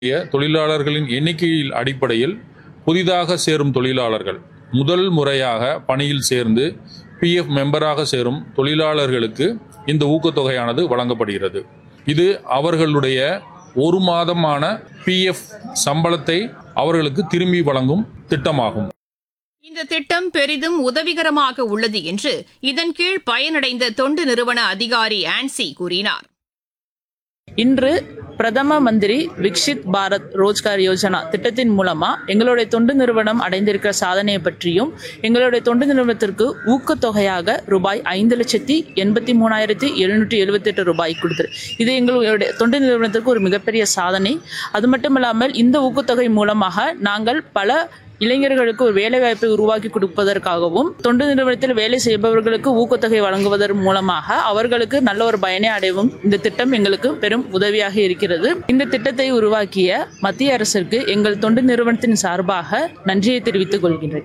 தொழிலாளர்களின் எண்ணிக்கையில் அடிப்படையில் புதிதாக சேரும் தொழிலாளர்கள் முதல் முறையாக பணியில் சேர்ந்து பிஎஃப் மெம்பராக சேரும் தொழிலாளர்களுக்கு இந்த ஊக்கத்தொகையானது வழங்கப்படுகிறது இது அவர்களுடைய ஒரு மாதமான பிஎஃப் சம்பளத்தை அவர்களுக்கு திரும்பி வழங்கும் திட்டமாகும் இந்த திட்டம் பெரிதும் உதவிகரமாக உள்ளது என்று இதன் கீழ் பயனடைந்த தொண்டு நிறுவன அதிகாரி ஆன்சி கூறினார் இன்று பிரதம மந்திரி விக்ஷித் பாரத் ரோஜ்கார் யோஜனா திட்டத்தின் மூலமா எங்களுடைய தொண்டு நிறுவனம் அடைந்திருக்கிற சாதனையை பற்றியும் எங்களுடைய தொண்டு நிறுவனத்திற்கு ஊக்கத்தொகையாக ரூபாய் ஐந்து லட்சத்தி எண்பத்தி மூணாயிரத்தி எழுநூற்றி எழுபத்தெட்டு ரூபாய் கொடுத்துரு இது எங்களுடைய தொண்டு நிறுவனத்திற்கு ஒரு மிகப்பெரிய சாதனை அது மட்டும் இல்லாமல் இந்த ஊக்கத்தொகை மூலமாக நாங்கள் பல இளைஞர்களுக்கு ஒரு வேலைவாய்ப்பை உருவாக்கி கொடுப்பதற்காகவும் தொண்டு நிறுவனத்தில் வேலை செய்பவர்களுக்கு ஊக்கத்தொகை வழங்குவதன் மூலமாக அவர்களுக்கு நல்ல ஒரு பயனை அடைவும் இந்த திட்டம் எங்களுக்கு பெரும் உதவியாக இருக்கிறது இந்த திட்டத்தை உருவாக்கிய மத்திய அரசிற்கு எங்கள் தொண்டு நிறுவனத்தின் சார்பாக நன்றியை தெரிவித்துக் கொள்கின்றேன்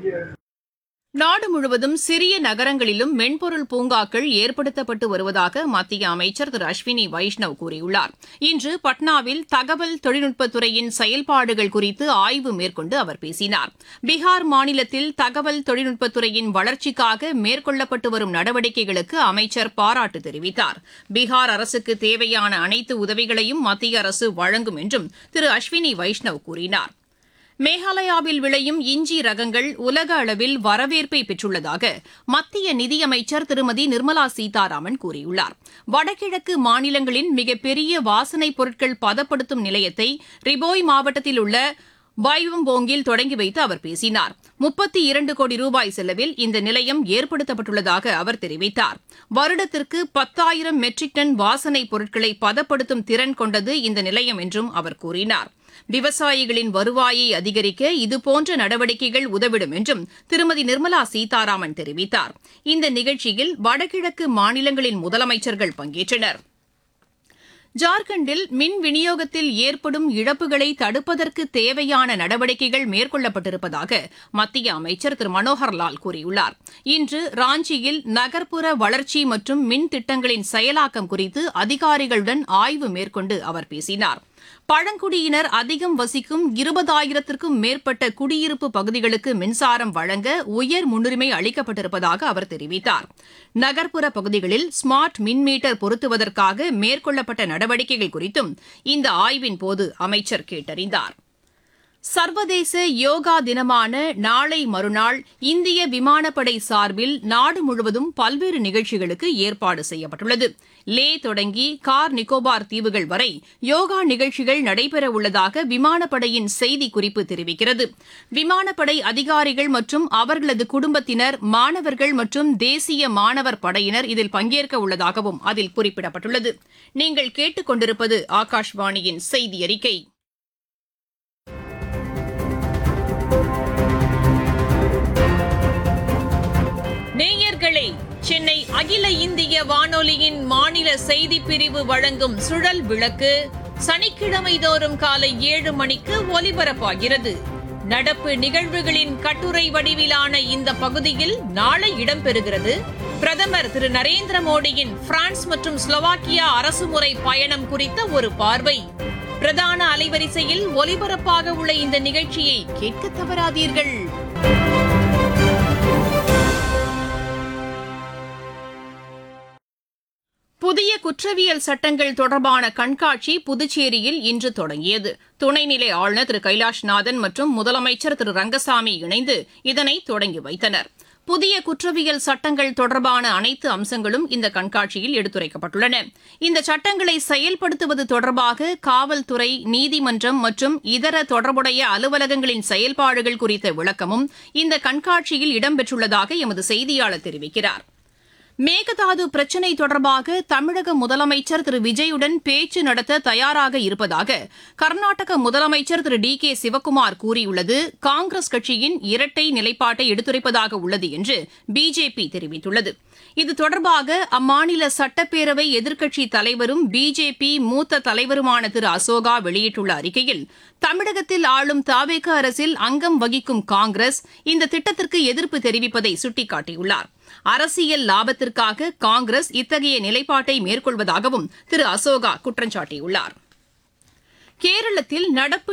நாடு முழுவதும் சிறிய நகரங்களிலும் மென்பொருள் பூங்காக்கள் ஏற்படுத்தப்பட்டு வருவதாக மத்திய அமைச்சர் திரு அஸ்வினி வைஷ்ணவ் கூறியுள்ளார் இன்று பட்னாவில் தகவல் தொழில்நுட்பத்துறையின் செயல்பாடுகள் குறித்து ஆய்வு மேற்கொண்டு அவர் பேசினார் பீகார் மாநிலத்தில் தகவல் தொழில்நுட்பத்துறையின் வளர்ச்சிக்காக மேற்கொள்ளப்பட்டு வரும் நடவடிக்கைகளுக்கு அமைச்சர் பாராட்டு தெரிவித்தார் பீகார் அரசுக்கு தேவையான அனைத்து உதவிகளையும் மத்திய அரசு வழங்கும் என்றும் திரு அஸ்வினி வைஷ்ணவ் கூறினார் மேகாலயாவில் விளையும் இஞ்சி ரகங்கள் உலக அளவில் வரவேற்பை பெற்றுள்ளதாக மத்திய நிதியமைச்சர் திருமதி நிர்மலா சீதாராமன் கூறியுள்ளார் வடகிழக்கு மாநிலங்களின் மிகப்பெரிய வாசனைப் பொருட்கள் பதப்படுத்தும் நிலையத்தை ரிபோய் மாவட்டத்தில் உள்ள பாய்வம்போங்கில் தொடங்கி வைத்து அவர் பேசினார் முப்பத்தி இரண்டு கோடி ரூபாய் செலவில் இந்த நிலையம் ஏற்படுத்தப்பட்டுள்ளதாக அவர் தெரிவித்தார் வருடத்திற்கு பத்தாயிரம் மெட்ரிக் டன் வாசனைப் பொருட்களை பதப்படுத்தும் திறன் கொண்டது இந்த நிலையம் என்றும் அவர் கூறினார் விவசாயிகளின் வருவாயை அதிகரிக்க இதுபோன்ற நடவடிக்கைகள் உதவிடும் என்றும் திருமதி நிர்மலா சீதாராமன் தெரிவித்தார் இந்த நிகழ்ச்சியில் வடகிழக்கு மாநிலங்களின் முதலமைச்சர்கள் பங்கேற்றனர் ஜார்க்கண்டில் மின் விநியோகத்தில் ஏற்படும் இழப்புகளை தடுப்பதற்கு தேவையான நடவடிக்கைகள் மேற்கொள்ளப்பட்டிருப்பதாக மத்திய அமைச்சர் திரு மனோகர்லால் கூறியுள்ளார் இன்று ராஞ்சியில் நகர்ப்புற வளர்ச்சி மற்றும் மின் திட்டங்களின் செயலாக்கம் குறித்து அதிகாரிகளுடன் ஆய்வு மேற்கொண்டு அவர் பேசினார் பழங்குடியினர் அதிகம் வசிக்கும் இருபதாயிரத்திற்கும் மேற்பட்ட குடியிருப்பு பகுதிகளுக்கு மின்சாரம் வழங்க உயர் முன்னுரிமை அளிக்கப்பட்டிருப்பதாக அவர் தெரிவித்தார் நகர்ப்புற பகுதிகளில் ஸ்மார்ட் மின் மீட்டர் பொருத்துவதற்காக மேற்கொள்ளப்பட்ட நடவடிக்கைகள் குறித்தும் இந்த ஆய்வின் போது அமைச்சர் கேட்டறிந்தார் சர்வதேச யோகா தினமான நாளை மறுநாள் இந்திய விமானப்படை சார்பில் நாடு முழுவதும் பல்வேறு நிகழ்ச்சிகளுக்கு ஏற்பாடு செய்யப்பட்டுள்ளது லே தொடங்கி கார் நிக்கோபார் தீவுகள் வரை யோகா நிகழ்ச்சிகள் நடைபெறவுள்ளதாக விமானப்படையின் செய்திக்குறிப்பு தெரிவிக்கிறது விமானப்படை அதிகாரிகள் மற்றும் அவர்களது குடும்பத்தினர் மாணவர்கள் மற்றும் தேசிய மாணவர் படையினர் இதில் பங்கேற்க உள்ளதாகவும் அதில் குறிப்பிடப்பட்டுள்ளது நீங்கள் கேட்டுக்கொண்டிருப்பது ஆகாஷ்வாணியின் செய்தி அறிக்கை நேயர்களே சென்னை அகில இந்திய வானொலியின் மாநில செய்திப் பிரிவு வழங்கும் சுழல் விளக்கு சனிக்கிழமை தோறும் காலை ஏழு மணிக்கு ஒலிபரப்பாகிறது நடப்பு நிகழ்வுகளின் கட்டுரை வடிவிலான இந்த பகுதியில் நாளை இடம்பெறுகிறது பிரதமர் திரு நரேந்திர மோடியின் பிரான்ஸ் மற்றும் ஸ்லோவாக்கியா அரசுமுறை பயணம் குறித்த ஒரு பார்வை பிரதான அலைவரிசையில் ஒலிபரப்பாக உள்ள இந்த நிகழ்ச்சியை கேட்க தவறாதீர்கள் புதிய குற்றவியல் சட்டங்கள் தொடர்பான கண்காட்சி புதுச்சேரியில் இன்று தொடங்கியது துணைநிலை ஆளுநர் திரு கைலாஷ்நாதன் மற்றும் முதலமைச்சர் திரு ரங்கசாமி இணைந்து இதனை தொடங்கி வைத்தனர் புதிய குற்றவியல் சட்டங்கள் தொடர்பான அனைத்து அம்சங்களும் இந்த கண்காட்சியில் எடுத்துரைக்கப்பட்டுள்ளன இந்த சட்டங்களை செயல்படுத்துவது தொடர்பாக காவல்துறை நீதிமன்றம் மற்றும் இதர தொடர்புடைய அலுவலகங்களின் செயல்பாடுகள் குறித்த விளக்கமும் இந்த கண்காட்சியில் இடம்பெற்றுள்ளதாக எமது செய்தியாளர் தெரிவிக்கிறார் மேகதாது பிரச்சினை தொடர்பாக தமிழக முதலமைச்சர் திரு விஜயுடன் பேச்சு நடத்த தயாராக இருப்பதாக கர்நாடக முதலமைச்சர் திரு டி கே சிவக்குமார் கூறியுள்ளது காங்கிரஸ் கட்சியின் இரட்டை நிலைப்பாட்டை எடுத்துரைப்பதாக உள்ளது என்று பிஜேபி தெரிவித்துள்ளது இது தொடர்பாக அம்மாநில சட்டப்பேரவை எதிர்க்கட்சித் தலைவரும் பிஜேபி மூத்த தலைவருமான திரு அசோகா வெளியிட்டுள்ள அறிக்கையில் தமிழகத்தில் ஆளும் தாவேக அரசில் அங்கம் வகிக்கும் காங்கிரஸ் இந்த திட்டத்திற்கு எதிர்ப்பு தெரிவிப்பதை சுட்டிக்காட்டியுள்ளார் அரசியல் லாபத்திற்காக காங்கிரஸ் இத்தகைய நிலைப்பாட்டை மேற்கொள்வதாகவும் திரு அசோகா குற்றம் சாட்டியுள்ளார் கேரளத்தில் நடப்பு